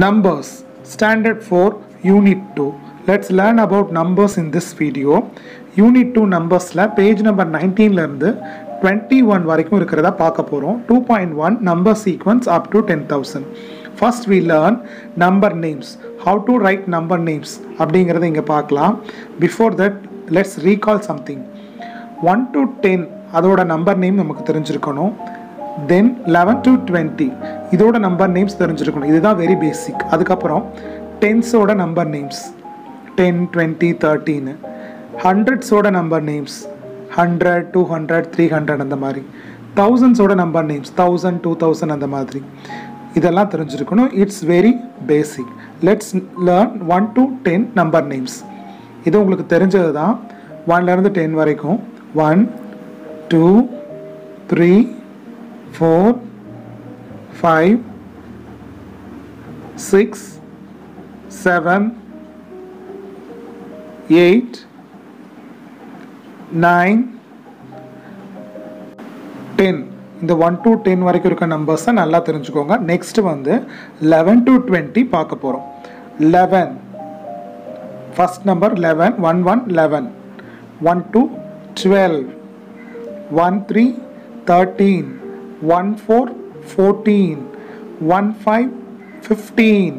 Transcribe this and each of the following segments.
Numbers, Standard 4, Unit 2. Let's learn about numbers in this video. Unit 2 numbers-ல page number 19ல இருந்து 21 வரைக்கும் இருக்கிறதா பார்க்க போகிறோம் two point one number sequence up to ten thousand first we learn number names how to write number names அப்படிங்கிறத இங்கே பார்க்கலாம் before that let's recall something one to ten அதோட நம்பர் நேம் நமக்கு தெரிஞ்சிருக்கணும் தென் லெவன் டு டுவெண்ட்டி இதோட number names தெரிஞ்சிருக்கணும் இதுதான் very basic அதுக்கப்புறம் டென்ஸோட நம்பர் நேம்ஸ் டென் டுவெண்ட்டி தேர்ட்டின்னு ஹண்ட்ரட்ஸோட number names hundred two hundred three hundred அந்த மாதிரி தௌசண்ட்ஸோட number names thousand two thousand அந்த மாதிரி இதெல்லாம் தெரிஞ்சிருக்கணும் it's very basic let's learn one to ten number names இது உங்களுக்கு தெரிஞ்சது தான் ஒன்லேருந்து டென் வரைக்கும் one two three four five six seven eight nine ten இந்த ஒன் டு டென் வரைக்கும் இருக்க நம்பர்ஸை நல்லா தெரிஞ்சுக்கோங்க நெக்ஸ்ட் வந்து லெவன் டு டுவெண்ட்டி பார்க்க போகிறோம் eleven first number eleven one one eleven one two twelve one three thirteen one four fourteen one five fifteen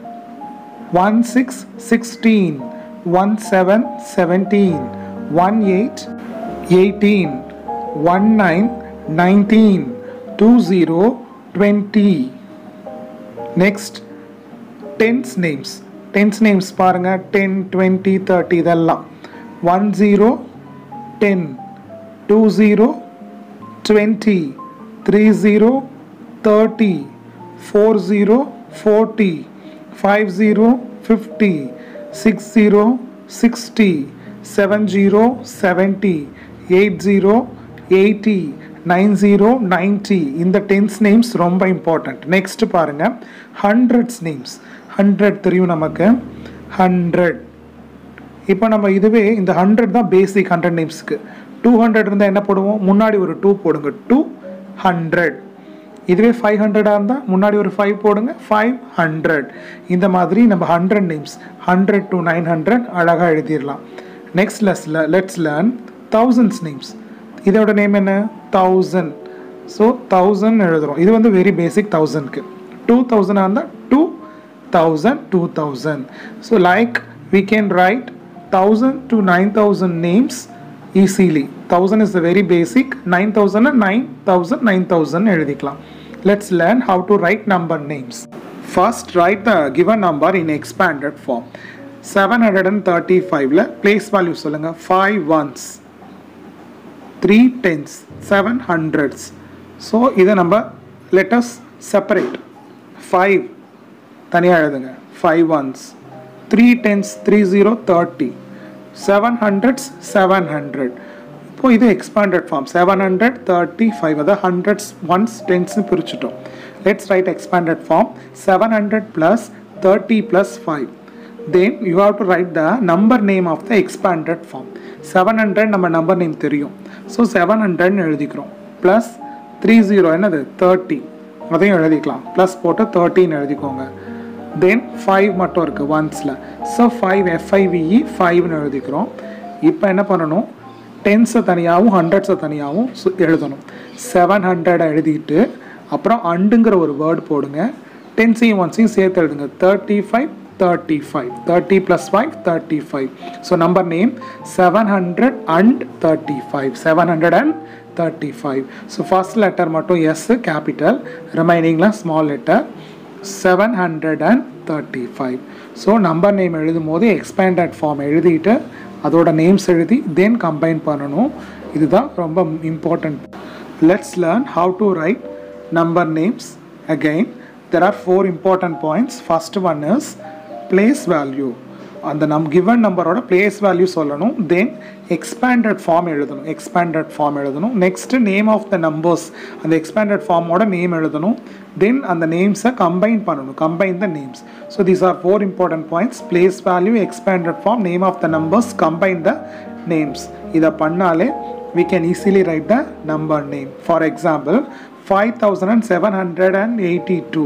one six sixteen one seven seventeen one eight eighteen one nine nineteen two zero twenty next tens names tens names பாருங்கள் ten twenty thirty இதெல்லாம் one zero ten two zero twenty three zero thirty four zero forty five zero fifty six zero sixty seven zero seventy eight zero eighty nine zero ninety இந்த tens names ரொம்ப important next பாருங்கள் hundreds names hundred தெரியும் நமக்கு hundred இப்போ நம்ம இதுவே இந்த hundred தான் பேசிக் ஹண்ட்ரட் நேம்ஸ்க்கு டூ ஹண்ட்ரட் இருந்தால் என்ன போடுவோம் முன்னாடி ஒரு டூ போடுங்க டூ ஹண்ட்ரட் இதுவே ஃபைவ் ஹண்ட்ரடாக இருந்தால் முன்னாடி ஒரு ஃபைவ் போடுங்க ஃபைவ் ஹண்ட்ரட் இந்த மாதிரி நம்ம hundred names hundred to nine hundred அழகாக எழுதிடலாம் நெக்ஸ்ட் லெஸ்ல லெட்ஸ் லேர்ன் தௌசண்ட்ஸ் நேம்ஸ் இதோட நேம் என்ன தௌசண்ட் ஸோ தௌசண்ட் எழுதுகிறோம் இது வந்து வெரி பேசிக் தௌசண்ட்க்கு டூ தௌசண்டாக இருந்தால் two thousand two thousand so like we can write 1000 to 9000 names easily 1000 is the very basic 9000 and 9000 9000 எழுதிக்கலாம் let's learn how to write number names first write the given number in expanded form 735 ல place value சொல்லுங்க 5 ones 3 tens 7 hundreds so இதை நம்ம let us separate 5 தனியாக எழுதுங்க 5 ones three tens three zero thirty seven hundreds seven hundred இப்போ இது expanded form seven hundred thirty five அதாவது hundreds ones டென்ஸ்னு பிரிச்சுட்டோம் let's write expanded form seven hundred plus thirty plus five then you have to write the number name of the expanded form seven hundred நம்ம number name தெரியும் so seven ஹண்ட்ரட்னு எழுதிக்கிறோம் plus three zero என்னது thirty அதையும் எழுதிக்கலாம் plus போட்டு தேர்ட்டின்னு எழுதிக்கோங்க தென் five மட்டும் இருக்குது ஒன்ஸில் ஸோ ஃபைவ் எஃப்ஐவிஇ ஃபைவ்னு எழுதிக்கிறோம் இப்போ என்ன பண்ணணும் டென்ஸை தனியாகவும் ஹண்ட்ரட்ஸை தனியாகவும் எழுதணும் செவன் ஹண்ட்ரடை எழுதிட்டு அப்புறம் அண்டுங்கிற ஒரு வேர்டு போடுங்க டென்ஸையும் ஒன்ஸையும் சேர்த்து எழுதுங்க thirty five thirty five thirty plus five thirty five so number name seven hundred and thirty five seven hundred and thirty five so first letter மட்டும் எஸ் கேபிட்டல் ரிமைனிங்லாம் small letter seven hundred and thirty five so number name எழுதும் போது expanded form எழுதிட்டு அதோட names எழுதி தென் combine பண்ணணும் இதுதான் ரொம்ப important let's learn how to write number names again there are four important points first one is place value அந்த நம் கிவன் நம்பரோட பிளேஸ் வேல்யூ சொல்லணும் தென் எக்ஸ்பேண்டட் ஃபார்ம் எழுதணும் எக்ஸ்பேண்டட் ஃபார்ம் எழுதணும் next name of the numbers அந்த expanded ஃபார்மோட name எழுதணும் then அந்த நேம்ஸை கம்பைன் பண்ணணும் combine the names so these are four important points place value expanded form name of the numbers combine the names இதை பண்ணாலே we can easily write the number name for example 5782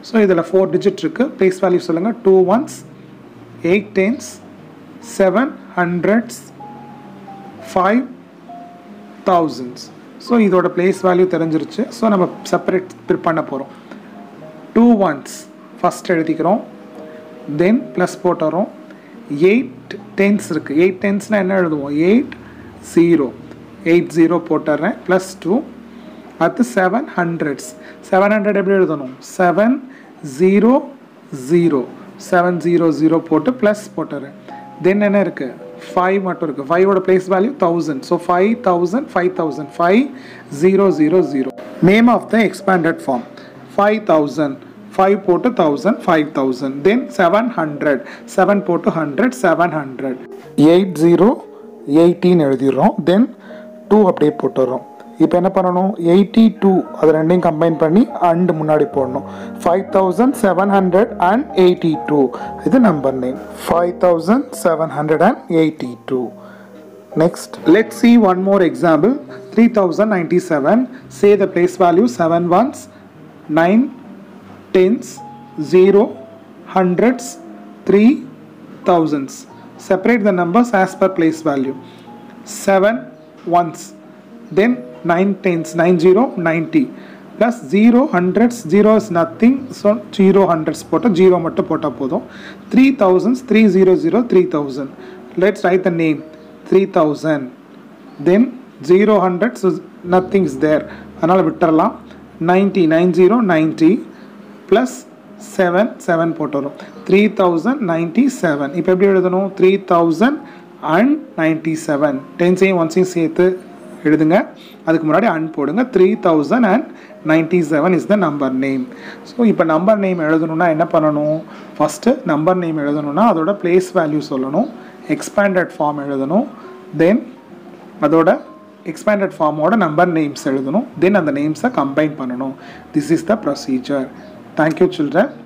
so இதில் four digit இருக்குது place value சொல்லுங்கள் two ones eight tens seven hundreds five thousands so இதோட place value தெரிஞ்சிருச்சு so நம்ம separate பண்ண போகிறோம் டூ ஒன்ஸ் ஃபஸ்ட் எழுதிக்கிறோம் தென் ப்ளஸ் போட்டுறோம் எயிட் டென்ஸ் இருக்குது எயிட் டென்ஸ்னால் என்ன எழுதுவோம் எயிட் ஜீரோ எயிட் ஜீரோ போட்டுறேன் ப்ளஸ் டூ அடுத்து செவன் ஹண்ட்ரட்ஸ் செவன் ஹண்ட்ரட் எப்படி எழுதணும் seven zero zero seven zero zero போட்டு ப்ளஸ் போட்டுறேன் தென் என்ன இருக்குது ஃபைவ் மட்டும் இருக்குது ஃபைவோட place value thousand so five thousand five thousand five zero zero zero name of the expanded form five thousand five போட்டு thousand five thousand then seven hundred seven போட்டு hundred seven hundred eight zero எயிட்டின் எழுதிடுறோம் then two அப்படியே போட்டுடுறோம் இப்போ என்ன பண்ணணும் eighty two அது ரெண்டையும் கம்பைன் பண்ணி அண்ட் முன்னாடி போடணும் five thousand seven hundred and eighty two இது number name five thousand seven hundred and eighty two Next, let's see one more example. 3097. Say the place value 7 ones, 9 tens, 0, hundreds, 3 thousands. Separate the numbers as per place value. 7 ones, then 9 tens, 90, 90. Plus 0 hundreds, 0 is nothing, so 0 hundreds போட்ட 0 மட்டும் போட்டா போதும் 3000s, 300, 3000. Let's write the name. 3000 then 0 hundred so nothing is there அதனால் விட்டுறலாம் 90 90 90 plus 7 7 போட்டு வரும் 3097 இப்போ எப்படி எழுதணும் 3000 and 97 டென்ஸையும் ஒன்ஸையும் சேர்த்து எழுதுங்க அதுக்கு முன்னாடி அன் போடுங்க three thousand and ninety seven is the number name so இப்போ நம்பர் நேம் எழுதணும்னா என்ன பண்ணணும் ஃபஸ்ட்டு நம்பர் நேம் எழுதணும்னா அதோட பிளேஸ் வேல்யூ சொல்லணும் எக்ஸ்பேண்டட் ஃபார்ம் எழுதணும் தென் அதோட எக்ஸ்பேண்டட் ஃபார்மோட நம்பர் நேம்ஸ் எழுதணும் தென் அந்த நேம்ஸை கம்பைன் பண்ணணும் this is the procedure thank you children